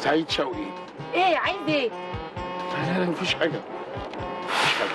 سعيد شوقي ايه عايز ايه لا لا لا مفيش حاجه مفيش حاجه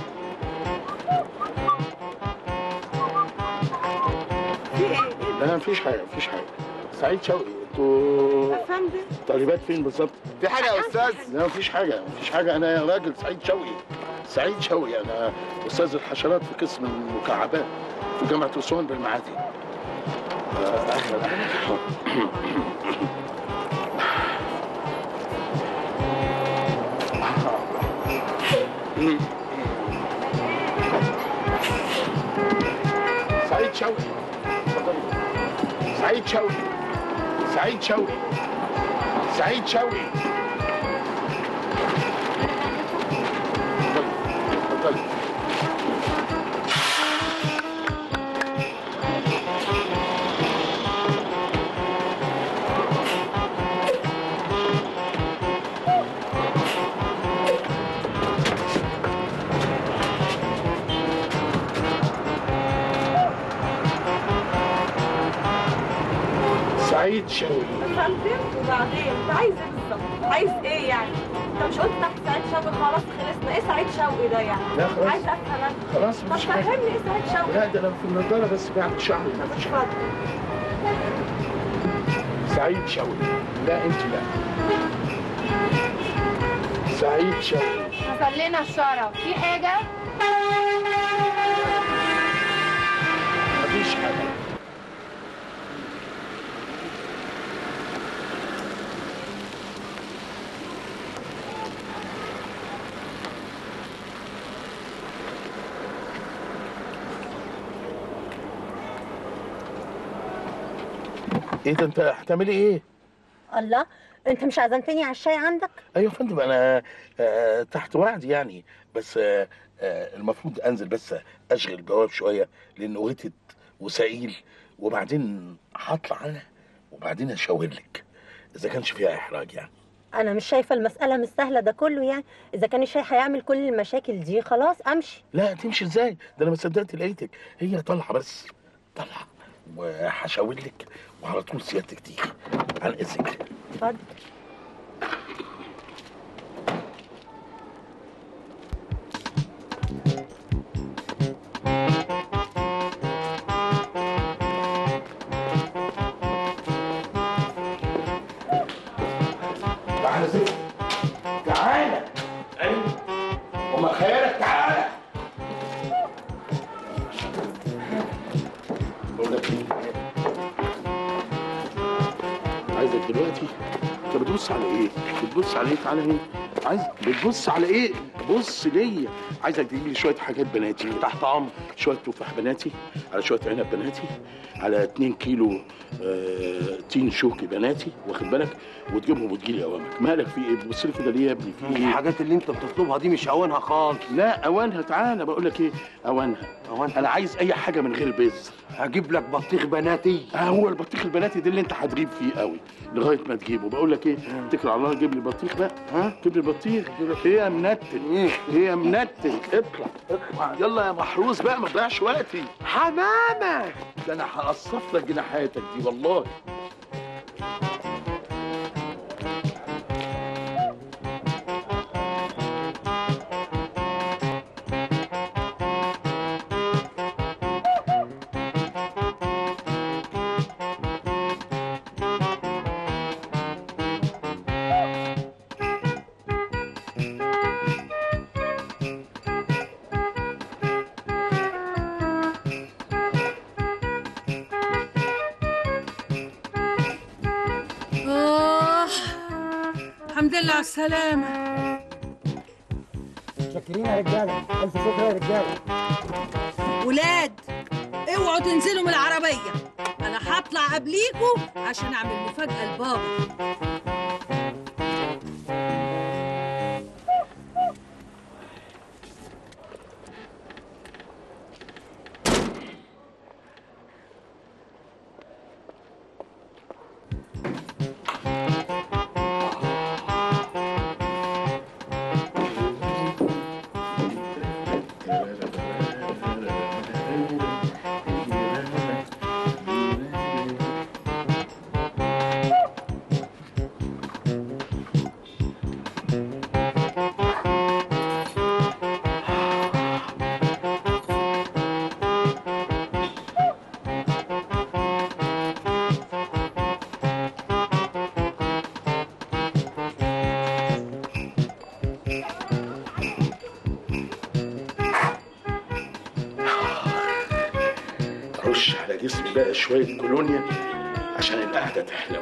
في ايه لا لا مفيش حاجه مفيش حاجه سعيد شوقي انتوا يا فندم طالبات فين بالظبط في حاجه يا استاذ لا مفيش حاجه مفيش حاجه انا راجل سعيد شوقي سعيد شوقي انا استاذ الحشرات في قسم المكعبات في جامعه اسوان بالمعادي آه، أهلاً. سعيد شوقي اتفضلي. سعيد شوقي سعيد شوقي سعيد شوقي اتفضلي اتفضلي سعيد شوقي يا فندم وبعدين انت عايز ايه بالظبط عايز ايه يعني انت مش قلت تحت سعيد شوقي خلاص خلصنا ايه سعيد شوقي ده يعني لا خلاص. عايز افهم انا خلاص طب مفيش حاجه فهمني ايه سعيد شوقي لا ده انا في النضاره بس بعد شعري طب مفيش اتفضل سعيد شوقي لا انت لا سعيد شوقي حصل لنا الشرف في حاجة مفيش حاجه ايه ده انت هتعملي ايه؟ الله انت مش عزمتني على الشاي عندك ايوه يا فندم انا آه تحت وعد يعني بس آه آه المفروض انزل بس اشغل البواب شويه لانه غتت وسئيل وبعدين هطلع انا وبعدين اشاور لك اذا كانش فيها احراج يعني انا مش شايفه المساله مش سهله ده كله يعني اذا كان الشاي هيعمل كل المشاكل دي خلاص امشي لا تمشي ازاي ده انا ما صدقت لقيتك هي طالعه بس طالعه وهشاور لك وعلى طول سيادتك تيجي عن اذنك اتفضل تعالى زفت تعالى ايوه وما خيالك تعالى بقول لك ايه عايزك دلوقتي انت بتبص على ايه؟ بتبص على ايه؟ تعالى هنا عايز بتبص على ايه؟ بص ليا عايزك تجيب لي شويه حاجات بناتي تحت امر شويه تفاح بناتي على شويه عنب بناتي على 2 كيلو آه تين شوكي بناتي واخد بالك وتجيبهم وتجيلي اوامرك مالك في ايه بتبص لي كده ليه يا ابني في ايه الحاجات اللي انت بتطلبها دي مش اوانها خالص لا اوانها تعالى بقول لك ايه اوانها اوانها انا عايز اي حاجه من غير بيز هجيب لك بطيخ بناتي آه هو البطيخ البناتي ده اللي انت هتغيب فيه قوي لغايه ما تجيبه بقول لك ايه اتكل على الله جيب لي بطيخ بقى ها جيب لي بطيخ ايه يا منتن ايه ايه يا منتن اطلع اطلع يلا يا محروس بقى ما تضيعش وقتي حمامه ده انا هقصف لك جناحاتك دي والله آه الحمد لله على السلامة متشكرين يا رجاله الف شكر يا رجاله ولاد اوعوا تنزلوا من العربية أنا هطلع قبليكوا عشان أعمل مفاجأة لبابا جسمي بقى شويه كولونيا عشان القعده تحلو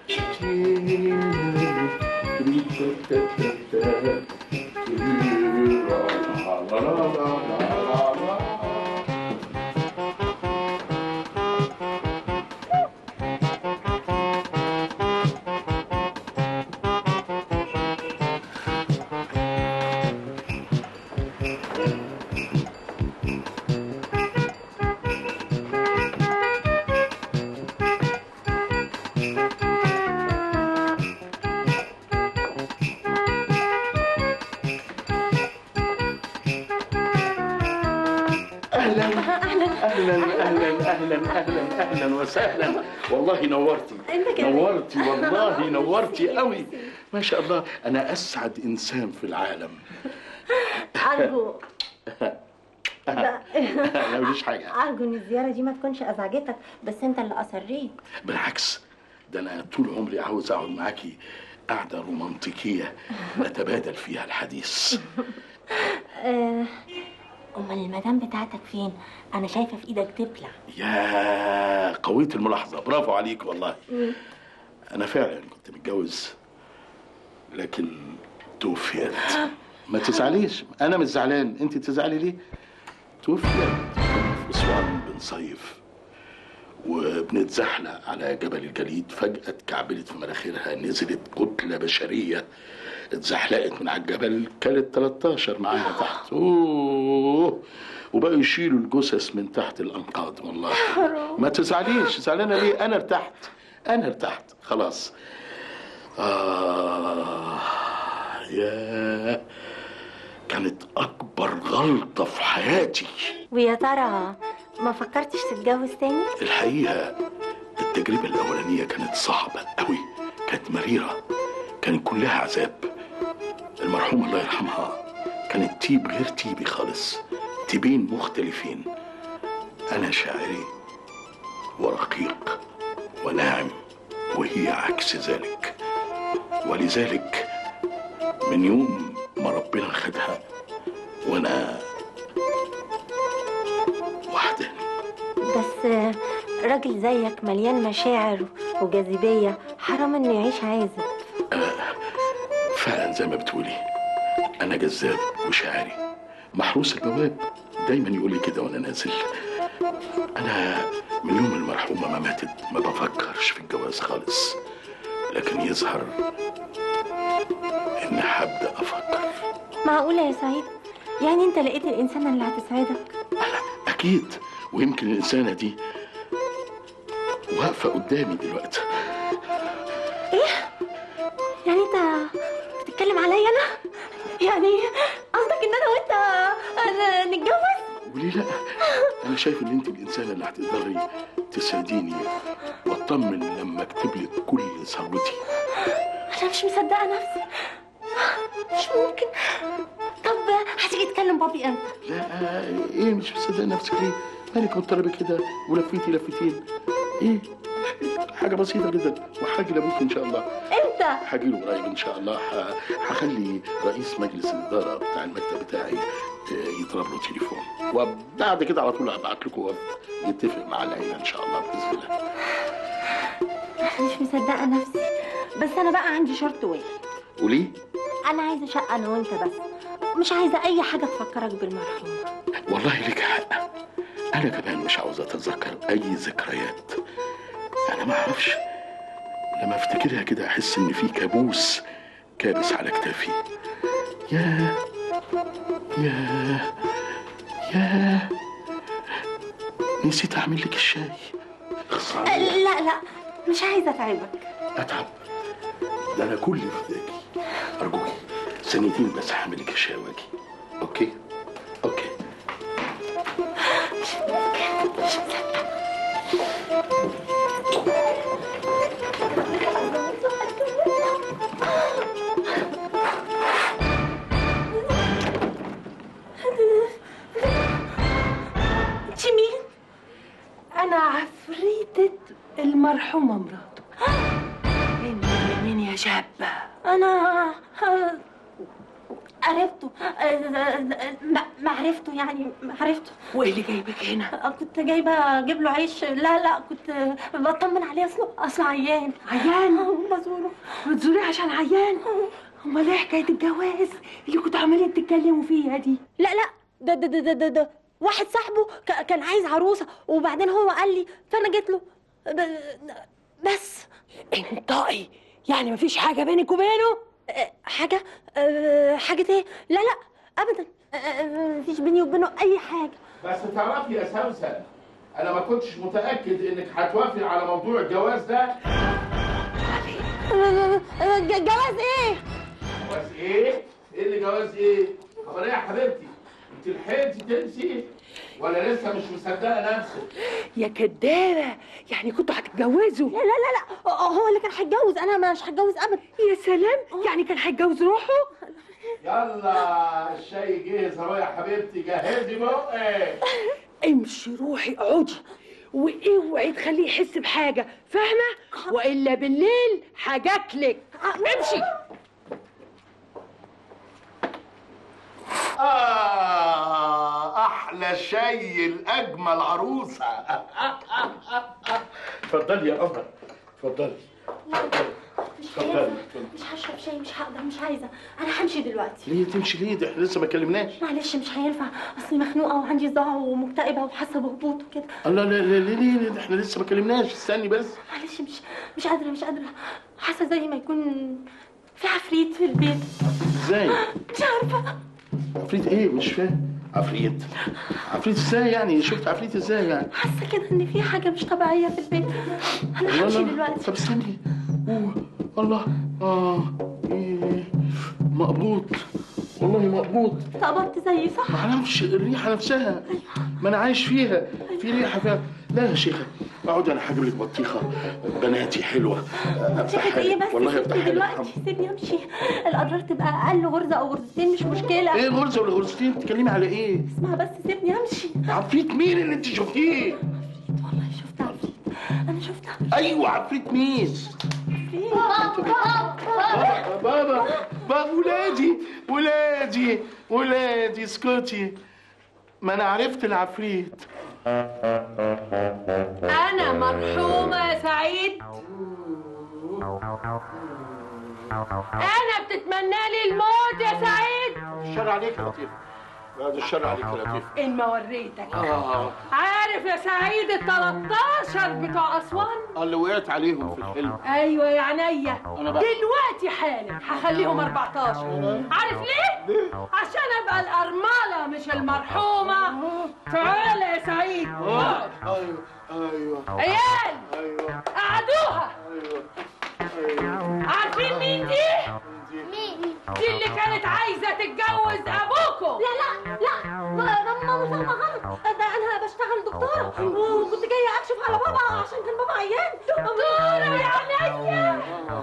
اهلا اهلا اهلا اهلا اهلا اهلا اهلا وسهلا والله نورتي أنت كمان. نورتي والله نورتي قوي ما شاء الله انا اسعد انسان في العالم ارجو لا مفيش حاجه ارجو ان الزياره دي ما تكونش ازعجتك بس انت اللي اصريت بالعكس ده انا طول عمري عاوز اقعد معاكي قعده رومانتيكيه نتبادل فيها الحديث آه، امال المدام بتاعتك فين انا شايفه في ايدك دبله يا قوية الملاحظة برافو عليك والله أنا فعلا كنت متجوز لكن توفيت ما تزعليش أنا مش زعلان أنت تزعلي ليه؟ توفيت في أسوان بنصيف وبنتزحلق على جبل الجليد فجأة اتكعبلت في مناخيرها نزلت كتلة بشرية اتزحلقت من على الجبل كانت 13 معاها تحت اوه وبقوا يشيلوا الجثث من تحت الانقاض والله ما تزعليش زعلانه ليه انا ارتحت انا ارتحت خلاص آه يا كانت اكبر غلطه في حياتي ويا ترى ما فكرتش تتجوز تاني الحقيقة التجربة الأولانية كانت صعبة قوي كانت مريرة كانت كلها عذاب المرحومة الله يرحمها كانت تيب غير تيبي خالص تيبين مختلفين أنا شاعري ورقيق وناعم وهي عكس ذلك ولذلك من يوم ما ربنا خدها وأنا وحداني بس آه، راجل زيك مليان مشاعر وجاذبيه حرام انه يعيش عازب فعلا زي ما بتقولي انا جذاب وشاعري محروس البواب دايما يقول لي كده وانا نازل انا من يوم المرحومه ما ماتت ما بفكرش في الجواز خالص لكن يظهر اني هبدا افكر معقوله يا سعيد يعني انت لقيت الانسانه اللي هتسعدك اكيد ويمكن الانسانه دي واقفه قدامي دلوقتي يعني انت بتتكلم عليا انا يعني قصدك ان انا وانت آه، نتجوز وليه لا انا شايف ان انت الانسانه اللي هتقدري تسعديني واطمن لما اكتب لك كل ثروتي انا مش مصدقه نفسي مش ممكن طب هتيجي تكلم بابي امتى لا ايه مش مصدق نفسك ليه؟ مالك مضطربة كده ولفيتي لفتين ايه؟ حاجة بسيطة جدا وحاجي لابوك ان شاء الله امتى حاجي له قريب ان شاء الله ح- هخلي رئيس مجلس الإدارة بتاع المكتب بتاعي آه، يضرب له تليفون وبعد كده على طول هبعت لكم وفد يتفق مع العيلة ان شاء الله بإذن الله انا مش مصدقه نفسي بس انا بقى عندي شرط واحد وليه؟ انا عايزه شقه انا وانت بس مش عايزه اي حاجه تفكرك بالمرحوم والله لك حق انا كمان مش عاوز اتذكر اي ذكريات انا ما اعرفش لما افتكرها كده احس ان في كابوس كابس على كتافي يا يا يا نسيت اعمل لك الشاي اخص أه، عليا. لا لا مش عايزه اتعبك اتعب ده انا كل فداكي ارجوكي ثانيتين بس هعمل لك الشاي واجي اوكي اوكي انت مين أنا عفريتة المرحومة مراته منين منين يا شابة انا آه، عرفته آه، ما ما عرفته يعني ما عرفته وايه اللي جايبك هنا آه، كنت جايبه اجيب له عيش لا لا كنت بطمن عليه اصله اصله عيان عيان آه، بزوره بتزوريه عشان عيان امال ايه حكايه الجواز اللي كنتوا عمالين تتكلموا فيها دي لا لا ده ده ده ده, ده, ده. واحد صاحبه ك- كان عايز عروسه وبعدين هو قال لي فانا جيت له ب- بس انطقي يعني مفيش حاجه بينك وبينه آه، حاجه آه، حاجه ايه لا لا ابدا آه، آه، مفيش بيني وبينه اي حاجه بس تعرفي يا سوسن انا ما كنتش متاكد انك هتوافقي على موضوع الجواز ده آه، آه، ج- جواز ايه جواز ايه ايه اللي جواز ايه خبر ايه يا حبيبتي انت لحقتي تنسي ولا لسه مش مصدقه نفسك يا كدابه يعني كنتوا هتتجوزوا لا لا لا لا هو اللي كان هيتجوز انا مش هتجوز ابدا يا سلام يعني كان هيتجوز روحه يلا الشاي جاهز اهو يا حبيبتي جهزي بقك امشي روحي اقعدي واوعي تخليه يحس بحاجه فاهمه والا بالليل حاجاتلك امشي آه أحلى شاي الأجمل عروسة اتفضلي يا قمر اتفضلي مش اتفضلي، هينفع اتفضلي. مش هشرب شاي مش هقدر مش عايزه انا همشي دلوقتي ليه تمشي ليه ده احنا لسه ما كلمناش معلش مش هينفع اصلي مخنوقه وعندي صداع ومكتئبه وحاسه بهبوط وكده الله لا لا ليه ليه ده احنا لسه ما كلمناش استني بس معلش مش مش قادره مش قادره حاسه زي ما يكون في عفريت في البيت ازاي مش عارفه عفريت ايه مش فاهم عفريت عفريت ازاي يعني شفت عفريت ازاي يعني حاسه كده ان في حاجه مش طبيعيه في البيت انا لا همشي لا دلوقتي طب استني أوه. الله اه إيه. مقبوط والله مقبوط اتقبضت زيي صح ما اعرفش الريحه نفسها ما انا عايش فيها في ريحه فيها لا يا شيخه اقعد انا هجيب لك بطيخه بناتي حلوه شيخة ايه بس والله سيبني افتح دلوقتي سيبني امشي الاضرار تبقى اقل غرزه او غرزتين مش مشكله ايه غرزه ولا غرزتين بتتكلمي على ايه اسمع بس سيبني امشي عفريت مين اللي انت شفتيه والله شفت عفريت انا شفت عفريت ايوه عفريت مين بابا بابا بابا ولادي ولادي ولادي اسكتي ما انا عرفت العفريت انا مرحومه يا سعيد انا بتتمنى لي الموت يا سعيد الشر عليك يا لطيف بعد الشر عليك يا لطيف ان ما وريتك اه عارف يا سعيد ال 13 بتوع اسوان اللي وقعت عليهم في الحلم ايوه يا عينيا أنا بقى- دلوقتي حالا هخليهم 14 عارف ليه؟ عشان ابقى الارمله مش المرحومه تعالى يا سعيد اقعد. ايوه ايوه عيال ايوه قعدوها ايوه ايوه عارفين مين دي؟ مين دي اللي كانت عايزه تتجوز ابوكم لا لا لا ما- ماما فاهمه غلط ده انا بشتغل دكتوره وكنت جايه اكشف على بابا عشان كان بابا عيان دكتوره يا عينيا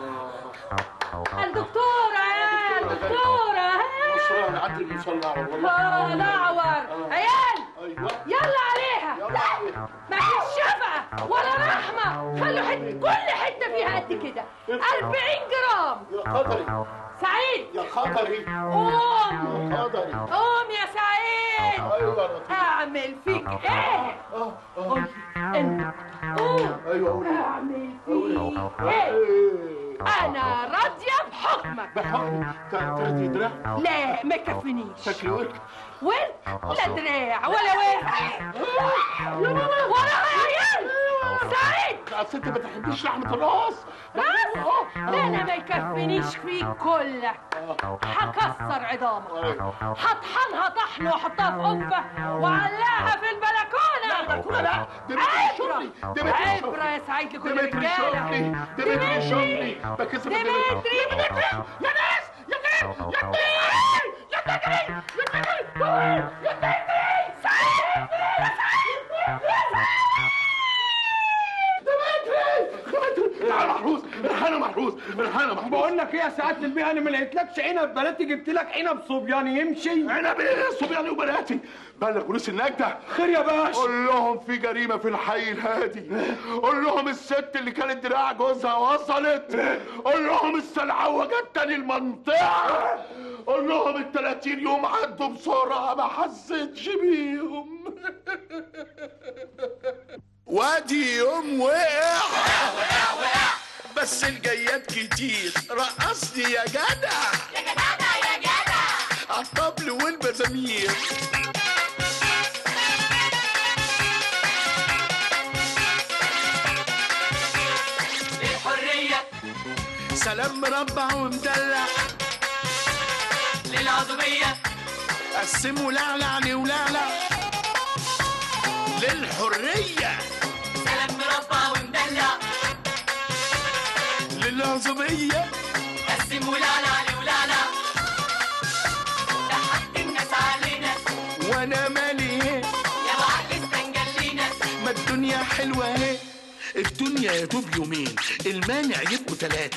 الدكتوره يا الدكتوره مصران عدل المصلى والله اه الاعور عيال ايوه يلا عليها يلا عليها. ما فيش شفقة ولا رحمة خلوا حت... كل حتة فيها قد كده 40 جرام يا قدري سعيد يا قدري قوم يا قدري قوم يا سعيد ايوه يا لطيف اعمل فيك ايه اه اه قول انت قوم ايوه قولي اعمل فيك ايه ايه انا راضية بحكمك بحكم تاخدي دراع لا ما يكفينيش شكلي ورك ورك لا دراع ولا ورك وراها يا عيال سعيد اصل انت ما تحبيش لحمه الراس بس ده انا ما يكفينيش فيك كلك هكسر عظامك هطحنها طحن واحطها في قبه واعلقها في البلكونه لا ده بيت شغلي ده بيت عبرة شغلي يا سعيد ده لكل بيت شغلي الرجاله ده بيت شغلي بكسب ديمتري يا ناس يا ناس يا تدري يا تدري يا تدري يا تدري سعيد يا سعيد تعال محروس الحانه محروس الحانه محروس بقول لك ايه يا سعاده البيه انا ما لقيتلكش عنب بناتي جبت لك عنب صبيان يمشي عنب ايه صبياني وبناتي بلغ بوليس النجدة خير يا باشا قول لهم في جريمة في الحي الهادي قول لهم الست اللي كانت دراع جوزها وصلت قول لهم السلعوة جت تاني المنطقة قول لهم ال 30 يوم عدوا بسرعه ما حسيتش بيهم وادي يوم وقع وقع وقع بس الجيات كتير رقصني يا جدع يا جدع يا جدع عالطبل والمزامير الحرية سلام مربع ومدلع للعضوية قسموا لعلعني ولعلع للحرية سلام مربع ومدلع للعظمية قسم ولعلع ولعلع ضحكت الناس علينا وانا مالي ايه يا وعد استنجلينا ما الدنيا حلوة اهي الدنيا يا دوب يومين المانع يبقوا تلاتة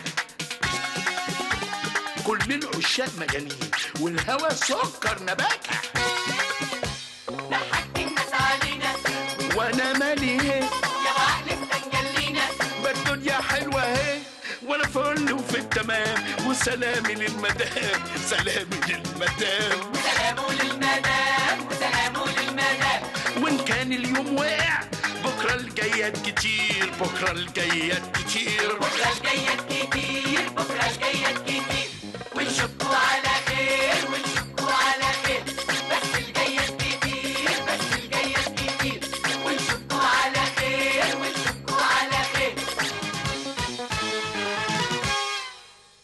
كل العشاق مجانين والهوى سكر نباتة ضحكت الناس علينا وانا مالي ايه يا وعد استنجلينا ما الدنيا حلوة اهي وانا فل وفي التمام وسلامي للمدام سلامي للمدام سلامه للمدام وسلامه للمدام وان كان اليوم وقع بكره الجيات كتير بكره الجيات كتير بكرة الجاية كتير بكرة الجاية كتير ونشوفكوا على